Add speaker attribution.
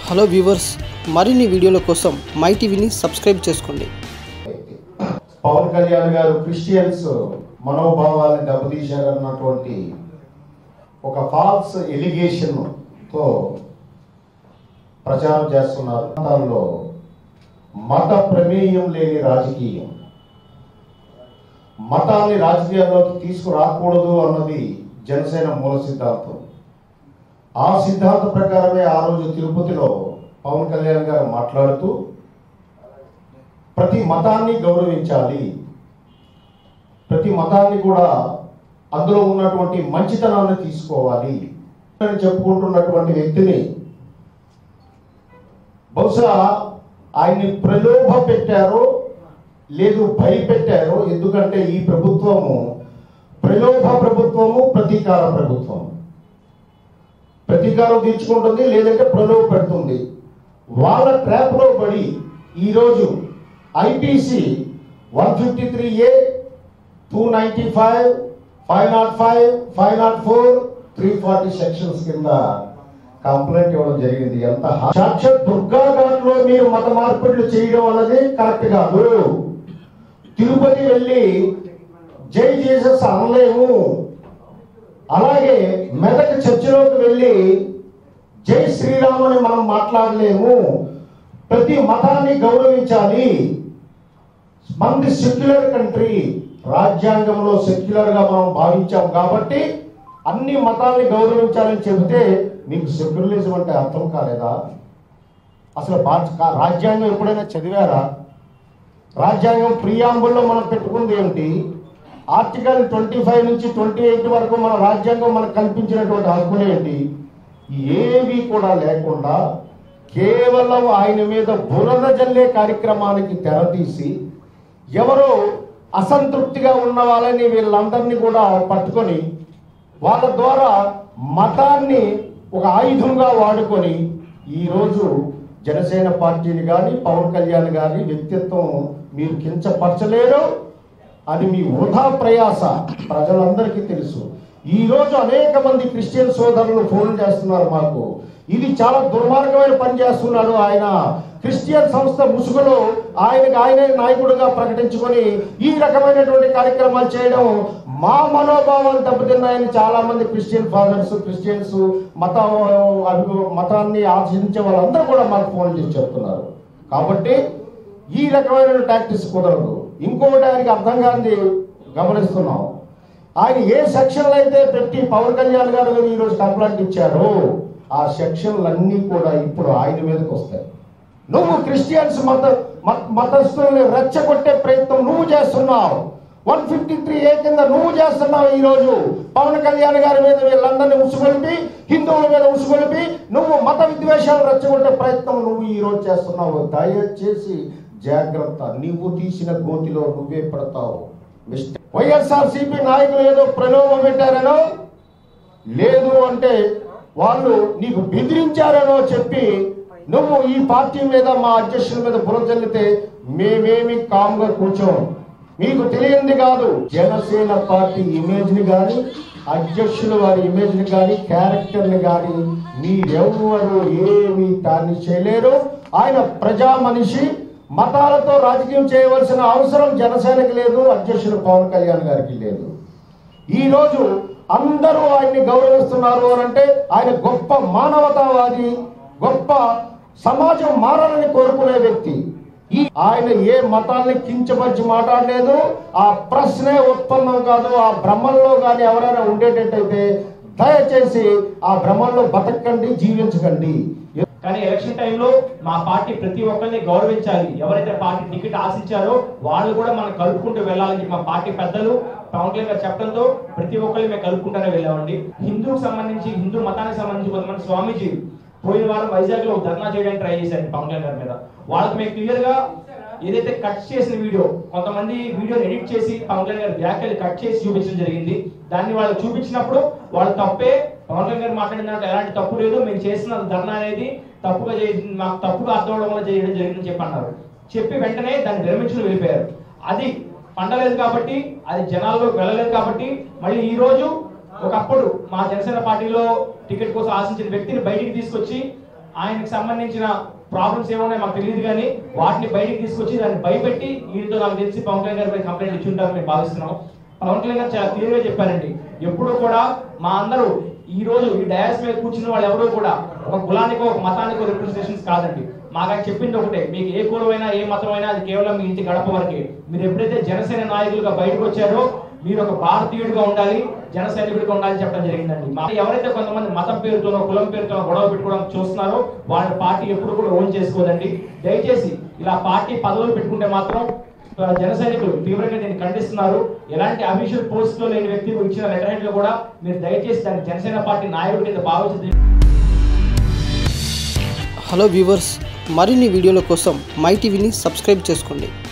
Speaker 1: hello viewers మరిన్ని వీడియోల కోసం మై టీవీని సబ్స్క్రైబ్ చేసుకోండి
Speaker 2: పవన్ కళ్యాణ్ గారు క్రిస్టియన్స్ మనోభావాలను దెబ్బతీశారన్నటువంటి ఒక ఫాల్స్ ఎలిగేషన్ తో ప్రచారం చేస్తున్నారు దానిలో మత ప్రమేయం లేని రాజకీయం మతాన్ని రాజకీయాల్లోకి తీసుకురాకూడదు అన్నది జనసేన మూల సిద్ధాంతం ఆ సిద్ధాంత ప్రకారమే ఆ రోజు తిరుపతిలో పవన్ కళ్యాణ్ గారు మాట్లాడుతూ ప్రతి మతాన్ని గౌరవించాలి ప్రతి మతాన్ని కూడా అందులో ఉన్నటువంటి మంచితనాన్ని తీసుకోవాలి అని చెప్పుకుంటున్నటువంటి వ్యక్తిని బహుశా ఆయన్ని ప్రలోభ పెట్టారో లేదు భయపెట్టారో ఎందుకంటే ఈ ప్రభుత్వము ప్రలోభ ప్రభుత్వము ప్రతీకార ప్రభుత్వం ప్రతీకారం తీర్చుకుంటుంది లేదంటే ప్రలోభ పెడుతుంది వాళ్ళ ట్రాప్లో పడి ఈరోజు IPC one fifty three A two ninety five five nought five five nought four three forty sections కింద కంప్లైంట్ ఇవ్వడం జరిగింది ఎంత హా- సాక్షాత్ దుర్గా ఘాట్ లో మీరు మత మార్పిడులు చేయడం అన్నది కరెక్ట్ కాదు తిరుపతి వెళ్ళి జై జీసస్ అనలేము అలాగే మెదక్ చర్చిలోకి వెళ్ళి జై శ్రీరామ్ అని మనం మాట్లాడలేము ప్రతి మతాన్ని గౌరవించాలి మంది సెక్యులర్ కంట్రీ రాజ్యాంగంలో సెక్యులర్ గా మనం భావించాం కాబట్టి అన్ని మతాల్ని గౌరవించాలని చెబితే మీకు సెక్యులరిజం అంటే అర్థం కాలేదా అసలు బా- కా- రాజ్యాంగం ఎప్పుడైనా చదివారా రాజ్యాంగం ప్రియాంబుల్లో మనం పెట్టుకుంది ఏమిటి ఆర్టికల్ ట్వంటీ ఫైవ్ నుంచి ట్వంటీ ఎయిట్ వరకు మన రాజ్యాంగం మనకు కల్పించినటువంటి హక్కులు ఏంటి ఏవి కూడా లేకుండా కేవలం ఆయన మీద బురద జల్లే కార్యక్రమానికి తెరతీసి ఎవరో అసంతృప్తిగా ఉన్న వాళ్ళని వీళ్ళందరినీ కూడా పట్టుకొని వాళ్ళ ద్వారా మతాన్ని ఒక ఆయుధంగా వాడుకొని ఈరోజు జనసేన పార్టీని కానీ పవన్ కళ్యాణ్ గారి వ్యక్తిత్వం మీరు కించపరచలేరు అది మీ వృధా ప్రయాస ప్రజలందరికీ తెలుసు ఈ రోజు అనేక మంది క్రిస్టియన్ సోదరులు ఫోన్ చేస్తున్నారు మాకు ఇది చాలా దుర్మార్గమైన పని చేస్తున్నాడు ఆయన క్రిస్టియన్ సంస్థ ముసుగులో ఆయనకి ఆయనే నాయకుడిగా ప్రకటించుకొని ఈ రకమైనటువంటి కార్యక్రమాలు చేయడం మా మనోభావాలు దెబ్బతిన్నాయని చాలా మంది క్రిస్టియన్ ఫాదర్స్ క్రిస్టియన్స్ మత అభి- మతాన్ని ఆచరించే వాళ్ళందరూ కూడా మాకు ఫోన్ చేసి చెప్తున్నారు కాబట్టి ఈ రకమైన టాక్టిక్స్ కుదరదు ఇంకొకటి ఆయనకి అర్థం కాని గమనిస్తున్నాం ఆయన ఏ సెక్షన్లు అయితే పెట్టి పవన్ కళ్యాణ్ గారు మీద ఈరోజు కంప్లైంట్ ఇచ్చారో ఆ సెక్షన్లన్నీ కూడా ఇప్పుడు ఆయన మీదకి వస్తాయి నువ్వు క్రిస్టియన్స్ మత మత- మతస్థుల్ని రెచ్చగొట్టే ప్రయత్నం నువ్వు చేస్తున్నావు వన్ ఫిఫ్టీ త్రీ ఏ కింద నువ్వు చేస్తున్నావు ఈ రోజు పవన్ కళ్యాణ్ గారి మీద వీళ్ళందరినీ ఉసుగొలిపి హిందువుల మీద ఉసుగొలిపి నువ్వు మత విద్వేషాలు రెచ్చగొట్టే ప్రయత్నం నువ్వు ఈ రోజు చేస్తున్నావు దయచేసి జాగ్రత్త నీవు తీసిన గోతిలో నువ్వే పడతావు మిస్టర్ వైఎస్ఆర్ సిపి నాయకులు ఏదో ప్రలోభం పెట్టారనో లేదు అంటే వాళ్ళు నీకు బెదిరించారనో చెప్పి నువ్వు ఈ పార్టీ మీద మా అధ్యక్షుల మీద బురజల్లితే మేమేమి కామ్గా కూర్చోం మీకు తెలియంది కాదు జనసేన పార్టీ ఇమేజ్ ని కానీ అధ్యక్షుల వారి ఇమేజ్ ని కానీ క్యారెక్టర్ ని కానీ మీరెవ్వరు ఏమి దాన్ని చేయలేరు ఆయన ప్రజా మనిషి మతాలతో రాజకీయం చేయవలసిన అవసరం జనసేనకి లేదు అధ్యక్షులు పవన్ కళ్యాణ్ గారికి లేదు ఈ రోజు అందరూ ఆయన్ని గౌరవిస్తున్నారు అని అంటే ఆయన గొప్ప మానవతావాది గొప్ప సమాజం మారాలని కోరుకునే వ్యక్తి ఈ ఆయన ఏ మతాల్ని కించపరిచి మాట్లాడలేదు ఆ ప్రశ్నే ఉత్పన్నం కాదు ఆ భ్రమంలో కానీ ఎవరైనా ఉండేటట్టయితే దయచేసి ఆ భ్రమంలో బతకండి జీవించకండి
Speaker 3: కానీ ఎలక్షన్ టైంలో మా పార్టీ ప్రతి ఒక్కరిని గౌరవించాలి ఎవరైతే పార్టీ టికెట్ ఆశించారో వాళ్ళు కూడా మనం కలుపుకుంటూ వెళ్ళాలని చెప్పి మా పార్టీ పెద్దలు పవన్ కళ్యాణ్ గారు చెప్పడంతో ప్రతి ఒక్కరిని మేము కలుపుకుంటూనే వెళ్ళామండి హిందూకి సంబంధించి హిందూ మతానికి సంబంధించి కొంతమంది స్వామీజీ పోయిన వారం వైజాగ్ లో ధర్నా చేయడానికి ట్రై చేశారు పవన్ కళ్యాణ్ గారి మీద వాళ్ళకి మేము క్లియర్ గా ఏదైతే కట్ చేసిన వీడియో కొంతమంది వీడియోని ఎడిట్ చేసి పవన్ కళ్యాణ్ గారి వ్యాఖ్యలు కట్ చేసి చూపించడం జరిగింది దాన్ని వాళ్ళు చూపించినప్పుడు వాళ్ళు తప్పే పవన్ కళ్యాణ్ గారు మాట్లాడిన దాంట్లో ఎలాంటి తప్పు లేదు మీరు చేసిన ధర్నా అనేది తప్పుగా చేసి మాకు తప్పుగా అర్థం అవడం వల్ల చేయడం జరిగిందని చెప్పి అన్నారు చెప్పి వెంటనే దాన్ని విరమించుకుని వెళ్ళిపోయారు అది పండలేదు కాబట్టి అది జనాల్లోకి వెళ్ళలేదు కాబట్టి మళ్ళీ ఈ రోజు ఒకప్పుడు మా జనసేన పార్టీలో టికెట్ కోసం ఆశించిన వ్యక్తిని బయటికి తీసుకొచ్చి ఆయనకు సంబంధించిన ప్రాబ్లమ్స్ ఏమున్నాయో మాకు తెలియదు కానీ వాటిని బయటికి తీసుకొచ్చి దాన్ని భయపెట్టి వీటితో నాకు తెలిసి పవన్ కళ్యాణ్ గారి కంప్లైంట్ ఇచ్చి ఉంటారని మేము భావిస్తున్నాం పవన్ కళ్యాణ్ గారు చాలా క్లియర్ గా చెప్పారండి ఎప్పుడు కూడా మా అందరూ ఈ రోజు ఈ డయాస్ మీద కూర్చున్న వాళ్ళు ఎవరు కూడా ఒక కులానికో ఒక మతానికో రిప్రజెంటేషన్స్ కాదండి మాకు ఆయన చెప్పింది ఒకటే మీకు ఏ కులమైనా ఏ మతమైనా అది కేవలం మీ ఇంటి గడప వరకే మీరు ఎప్పుడైతే జనసేన నాయకులుగా బయటకు వచ్చారో మీరు ఒక భారతీయుడిగా ఉండాలి జన సైనికుడిగా ఉండాలని చెప్పడం జరిగిందండి మా ఎవరైతే కొంతమంది మతం పేరుతోనో కులం పేరుతోనో గొడవ పెట్టుకోవడం చూస్తున్నారో వాళ్ళ పార్టీ ఎప్పుడు కూడా ఓన్ చేసుకోదండి దయచేసి ఇలా పార్టీ పదవులు పెట్టుకుంటే మాత్రం ఆ, జన సైనికులు తీవ్రంగా దీన్ని ఖండిస్తున్నారు ఎలాంటి అఫీషియల్ పోస్ట్ లో లేని వ్యక్తి ఇచ్చిన లెటర్ హెడ్ లో కూడా మీరు దయచేసి దాన్ని జనసేన పార్టీ నాయకుడి కింద భావించి
Speaker 1: హలో వ్యూవర్స్ మరిన్ని వీడియోల కోసం మై టీవీని సబ్స్క్రైబ్ చేసుకోండి